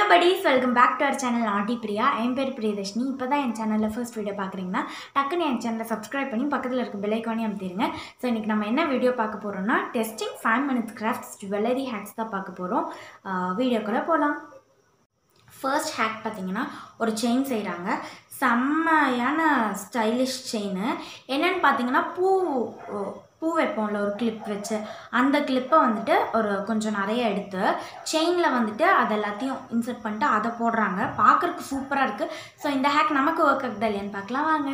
hello buddies welcome back to our channel aunty Priya என் பேர் பிரியதர்ஷினி இப்போ தான் என் சேனலில் ஃபர்ஸ்ட் வீடியோ பார்க்குறீங்கன்னா டக்குன்னு என் சேனலை சப்ஸ்கிரைப் பண்ணி பக்கத்தில் இருக்க பெல்லைக்கானே அமைத்திருங்க ஸோ இன்றைக்கி நம்ம என்ன வீடியோ பார்க்க போகிறோம்னா testing five minutes crafts jewellery hacks தான் பார்க்க போகிறோம் வீடியோக்குள்ளே போகலாம் ஃபர்ஸ்ட் ஹேக் பார்த்தீங்கன்னா ஒரு செயின் செய்கிறாங்க செம்மையான ஸ்டைலிஷ் செயின் என்னன்னு பார்த்தீங்கன்னா பூ பூ வைப்போம்ல ஒரு கிளிப் வச்சு அந்த கிளிப்பை வந்துட்டு ஒரு கொஞ்சம் நிறைய எடுத்து செயினில் வந்துட்டு அது எல்லாத்தையும் இன்சர்ட் பண்ணிட்டு அதை போடுறாங்க பார்க்குறதுக்கு சூப்பராக இருக்குது ஸோ இந்த ஹேக் நமக்கு ஒர்க் ஆகுதா இல்லையான்னு பார்க்கலாம் வாங்க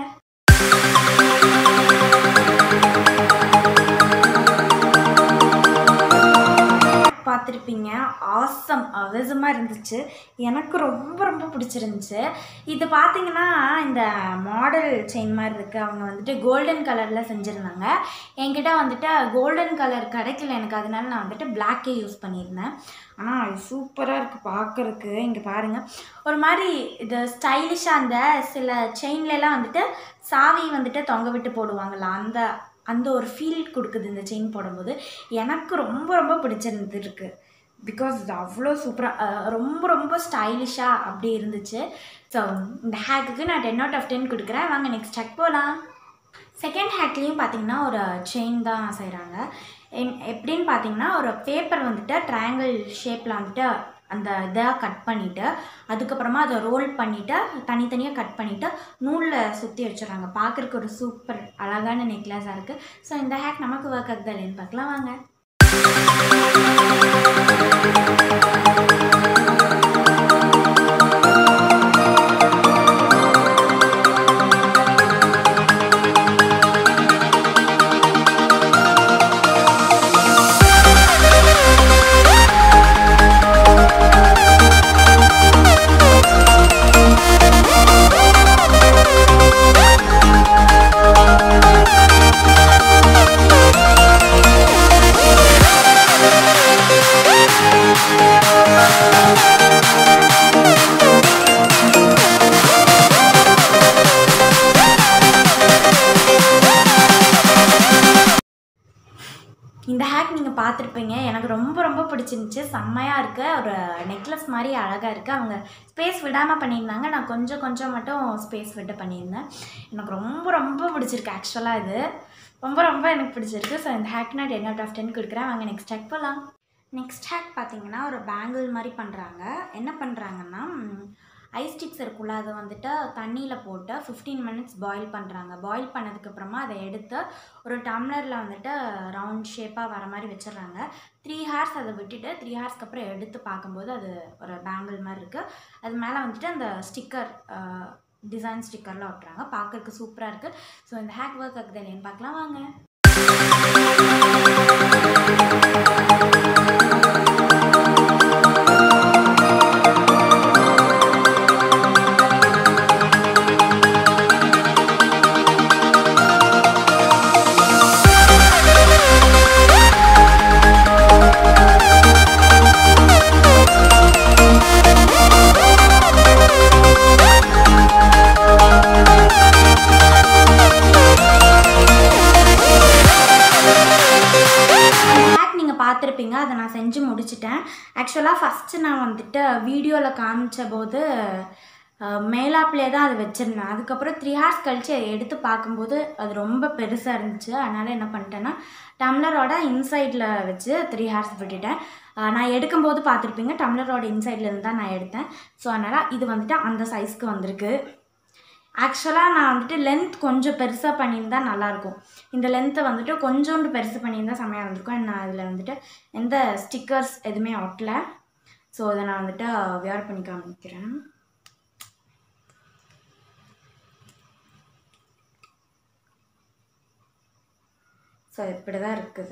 பார்த்துருப்பீங்க ஆசம் அவசமாக இருந்துச்சு எனக்கு ரொம்ப ரொம்ப பிடிச்சிருந்துச்சு இது பார்த்தீங்கன்னா இந்த மாடல் செயின் மாதிரி இருக்குது அவங்க வந்துட்டு கோல்டன் கலரில் செஞ்சுருந்தாங்க என்கிட்ட வந்துட்டு கோல்டன் கலர் கிடைக்கல எனக்கு அதனால நான் வந்துட்டு பிளாக்கே யூஸ் பண்ணியிருந்தேன் ஆனால் இது சூப்பராக இருக்குது பார்க்குறக்கு இங்கே பாருங்கள் ஒரு மாதிரி இது ஸ்டைலிஷாக அந்த சில செயின்லலாம் வந்துட்டு சாவி வந்துட்டு தொங்க விட்டு போடுவாங்கள்ல அந்த அந்த ஒரு ஃபீல் கொடுக்குது இந்த செயின் போடும்போது எனக்கு ரொம்ப ரொம்ப பிடிச்சிருந்தது இருக்குது பிகாஸ் இது அவ்வளோ சூப்பராக ரொம்ப ரொம்ப ஸ்டைலிஷாக அப்படி இருந்துச்சு ஸோ இந்த ஹேக்குக்கு நான் டென் அவுட் ஆஃப் டென் கொடுக்குறேன் வாங்க நெக்ஸ்ட் செக் போகலாம் செகண்ட் ஹேக்லேயும் பார்த்தீங்கன்னா ஒரு செயின் தான் செய்கிறாங்க என் எப்படின்னு பார்த்தீங்கன்னா ஒரு பேப்பர் வந்துட்டு ட்ரையாங்கிள் ஷேப்பில் வந்துட்டு அந்த இதை கட் பண்ணிவிட்டு அதுக்கப்புறமா அதை ரோல் பண்ணிவிட்டு தனித்தனியாக கட் பண்ணிவிட்டு நூலில் சுற்றி வச்சிடுறாங்க பார்க்குறக்கு ஒரு சூப்பர் அழகான நெக்லஸாக இருக்குது ஸோ இந்த ஹேக் நமக்கு ஒர்க் ஆகுதா இல்லைன்னு பார்க்கலாம் வாங்க இந்த ஹேக் நீங்கள் பார்த்துருப்பீங்க எனக்கு ரொம்ப ரொம்ப பிடிச்சிருந்துச்சு செம்மையாக இருக்கு ஒரு நெக்லஸ் மாதிரி அழகாக இருக்குது அவங்க ஸ்பேஸ் விடாமல் பண்ணியிருந்தாங்க நான் கொஞ்சம் கொஞ்சம் மட்டும் ஸ்பேஸ் விட்டு பண்ணியிருந்தேன் எனக்கு ரொம்ப ரொம்ப பிடிச்சிருக்கு ஆக்சுவலாக இது ரொம்ப ரொம்ப எனக்கு பிடிச்சிருக்கு ஸோ இந்த ஹேக் நான் டென் அவுட் ஆஃப் டென் கொடுக்குறேன் வாங்க நெக்ஸ்ட் ஹேக் போகலாம் நெக்ஸ்ட் ஹேக் பார்த்தீங்கன்னா ஒரு பேங்கிள் மாதிரி பண்ணுறாங்க என்ன பண்ணுறாங்கன்னா ஐஸ் ஸ்டிக்ஸ் இருக்குல்ல அதை வந்துட்டு தண்ணியில் போட்டு ஃபிஃப்டீன் மினிட்ஸ் பாயில் பண்ணுறாங்க பாயில் பண்ணதுக்கப்புறமா அதை எடுத்து ஒரு டம்ளரில் வந்துட்டு ரவுண்ட் ஷேப்பாக வர மாதிரி வச்சிடுறாங்க த்ரீ ஹார்ஸ் அதை விட்டுட்டு த்ரீ ஹார்ஸ்க்கு அப்புறம் எடுத்து பார்க்கும்போது அது ஒரு பேங்கிள் மாதிரி இருக்குது அது மேலே வந்துட்டு அந்த ஸ்டிக்கர் டிசைன் ஸ்டிக்கர்லாம் ஒட்டுறாங்க பார்க்கறதுக்கு சூப்பராக இருக்குது ஸோ இந்த ஹேக் ஒர்க் ஆகுது இல்லைன்னு பார்க்கலாம் வாங்க ஹேக் நீங்கள் பார்த்துருப்பீங்க அதை நான் செஞ்சு முடிச்சிட்டேன் ஆக்சுவலாக ஃபஸ்ட்டு நான் வந்துட்டு வீடியோவில் காமிச்ச போது மேலாப்லே தான் அதை வச்சுருந்தேன் அதுக்கப்புறம் த்ரீ ஹார்ஸ் கழித்து அதை எடுத்து பார்க்கும்போது அது ரொம்ப பெருசாக இருந்துச்சு அதனால் என்ன பண்ணிட்டேன்னா டம்ளரோட இன்சைடில் வச்சு த்ரீ ஹார்ஸ் விட்டுட்டேன் அஹ் நான் எடுக்கும்போது பார்த்துருப்பீங்க டம்ளரோட இன்சைட்லேருந்து தான் நான் எடுத்தேன் ஸோ அதனால் இது வந்துட்டு அந்த சைஸ்க்கு வந்திருக்கு ஆக்சுவலாக நான் வந்துட்டு லென்த் கொஞ்சம் பெருசாக பண்ணியிருந்தா நல்லாயிருக்கும் இந்த லென்த்தை வந்துட்டு கொஞ்சோண்டு பெருசு பண்ணியிருந்தா செம்மையாக இருந்திருக்கும் நான் அதில் வந்துட்டு எந்த ஸ்டிக்கர்ஸ் எதுவுமே ஒட்டல ஸோ அதை நான் வந்துட்டு வியர் பண்ணி காமிக்கிறேன் ஸோ இப்படி தான் இருக்குது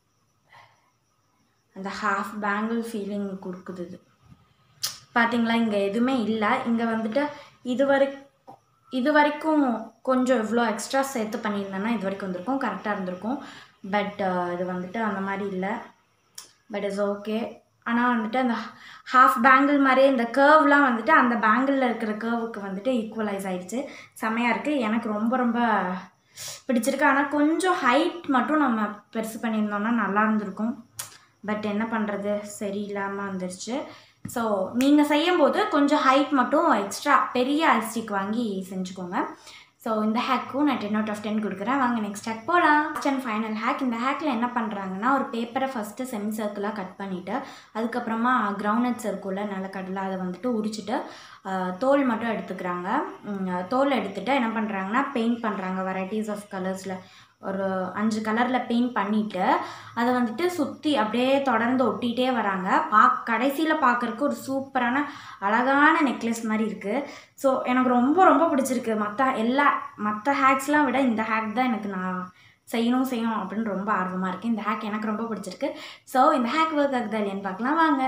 அந்த ஹாஃப் பேங்கிள் ஃபீலிங் கொடுக்குது இது பார்த்தீங்களா இங்கே எதுவுமே இல்லை இங்கே வந்துட்டு இது வரை இது வரைக்கும் கொஞ்சம் இவ்வளோ எக்ஸ்ட்ரா சேர்த்து பண்ணியிருந்தேன்னா இது வரைக்கும் வந்திருக்கும் கரெக்டாக இருந்திருக்கும் பட் இது வந்துட்டு அந்த மாதிரி இல்லை பட் இஸ் ஓகே ஆனால் வந்துட்டு அந்த ஹாஃப் பேங்கிள் மாதிரியே இந்த கேர்வ்லாம் வந்துட்டு அந்த பேங்கிளில் இருக்கிற கேர்வுக்கு வந்துட்டு ஈக்குவலைஸ் ஆயிடுச்சு செமையாக இருக்குது எனக்கு ரொம்ப ரொம்ப பிடிச்சிருக்கு ஆனால் கொஞ்சம் ஹைட் மட்டும் நம்ம பெருசு பண்ணியிருந்தோம்னா நல்லா இருந்திருக்கும் பட் என்ன பண்ணுறது சரியில்லாமல் வந்துருச்சு ஸோ நீங்கள் செய்யும்போது கொஞ்சம் ஹைட் மட்டும் எக்ஸ்ட்ரா பெரிய ஐஸ்டிக் வாங்கி செஞ்சுக்கோங்க ஸோ இந்த ஹேக்கும் நான் டென் அவுட் ஆஃப் டென் கொடுக்குறேன் வாங்க நெக்ஸ்ட் ஹேக் போகலாம் லாஸ்ட் அண்ட் ஃபைனல் ஹேக் இந்த ஹேக்கில் என்ன பண்ணுறாங்கன்னா ஒரு பேப்பரை ஃபஸ்ட்டு செமி சர்க்கிளாக கட் பண்ணிவிட்டு அதுக்கப்புறமா கிரவுண்ட்நட்ஸ் இருக்கும்ல நிலக்கடலை அதை வந்துட்டு உரிச்சிட்டு ஆஹ், தோல் மட்டும் எடுத்துக்கிறாங்க உம், தோல் எடுத்துட்டு என்ன பண்ணுறாங்கன்னா பெயிண்ட் பண்ணுறாங்க வெரைட்டிஸ் ஆஃப் கலர்ஸில் ஒரு அஞ்சு கலரில் பெயிண்ட் பண்ணிவிட்டு அதை வந்துட்டு சுற்றி அப்படியே தொடர்ந்து ஒட்டிகிட்டே வராங்க பா கடைசியில் பார்க்குறக்கு ஒரு சூப்பரான அழகான நெக்லஸ் மாதிரி இருக்குது ஸோ எனக்கு ரொம்ப ரொம்ப பிடிச்சிருக்கு மற்ற எல்லா மற்ற ஹேக்ஸ்லாம் விட இந்த ஹேக் தான் எனக்கு நான் செய்யணும் செய்யணும் அப்படின்னு ரொம்ப ஆர்வமாக இருக்குது இந்த ஹேக் எனக்கு ரொம்ப பிடிச்சிருக்கு ஸோ இந்த ஹேக் ஒர்க் ஆகுதா இல்லையான்னு பார்க்கலாம் வாங்க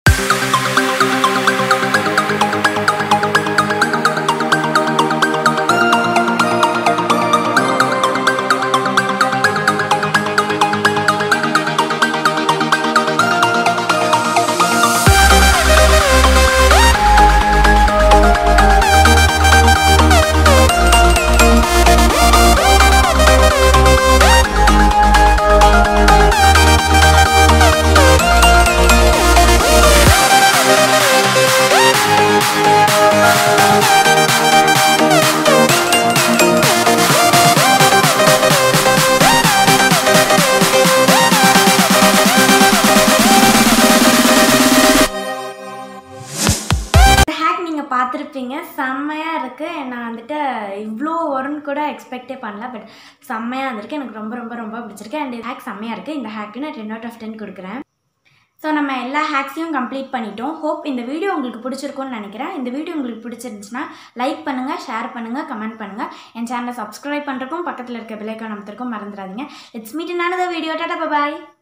இந்த ஹேக் நீங்கள் பார்த்துருப்பீங்க செம்மையாக இருக்குது நான் வந்துட்டு இவ்வளோ வரும்னு கூட எக்ஸ்பெக்டே பண்ணல பட் செம்மையாக இருந்திருக்கு எனக்கு ரொம்ப ரொம்ப ரொம்ப பிடிச்சிருக்கு அண்ட் இந்த ஹேக் செம்மையாக இருக்குது இந்த ஹேக்கு நான் டென் அவுட் ஆஃப் டென் கொடுக்குறேன் ஸோ நம்ம எல்லா ஹேக்ஸையும் கம்ப்ளீட் பண்ணிட்டோம் ஹோப் இந்த வீடியோ உங்களுக்கு பிடிச்சிருக்கும்னு நினைக்கிறேன் இந்த வீடியோ உங்களுக்கு பிடிச்சிருந்துச்சுன்னா லைக் பண்ணுங்கள் ஷேர் பண்ணுங்கள் கமெண்ட் பண்ணுங்கள் என் சேனலை சப்ஸ்கிரைப் பண்ணுறக்கும் பக்கத்தில் இருக்க பிள்ளைக்கான நமத்திற்கும் மறந்துடாதீங்க it's meet in another video tata bye